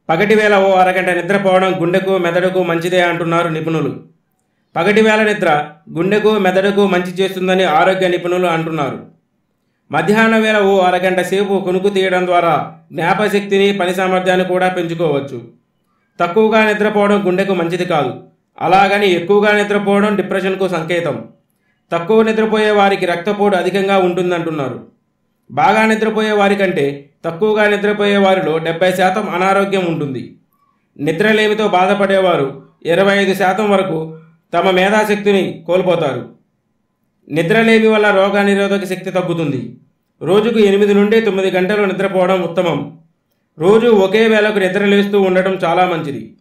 పగటి వేళ ఓ అరగంట నిద్రపోవడం గుండెకు మెదడుకు మంచిదే అంటున్నారు నిపుణులు పగటి వేళ నిద్ర గుండెకు మెదడుకు మంచి చేస్తుందని ఆరోగ్య నిపుణులు అంటున్నారు మధ్యాహ్న వేళ ఓ అరగంట సేపు కునుకు తీయడం ద్వారా జ్ఞాపశక్తిని పని సామర్థ్యాన్ని కూడా పెంచుకోవచ్చు తక్కువగా నిద్రపోవడం గుండెకు మంచిది కాదు అలాగని ఎక్కువగా నిద్రపోవడం డిప్రెషన్కు సంకేతం తక్కువ నిద్రపోయే వారికి రక్తపోటు అధికంగా ఉంటుందంటున్నారు బాగా నిద్రపోయే వారికంటే తక్కువగా నిద్రపోయే వారిలో డెబ్బై శాతం అనారోగ్యం ఉంటుంది నిద్రలేమితో బాధపడేవారు ఇరవై ఐదు శాతం వరకు తమ మేధాశక్తిని కోల్పోతారు నిద్రలేమి వల్ల రోగ నిరోధక శక్తి తగ్గుతుంది రోజుకు ఎనిమిది నుండి తొమ్మిది గంటలు నిద్రపోవడం ఉత్తమం రోజు ఒకే వేళకు నిద్రలేస్తూ ఉండటం చాలా మంచిది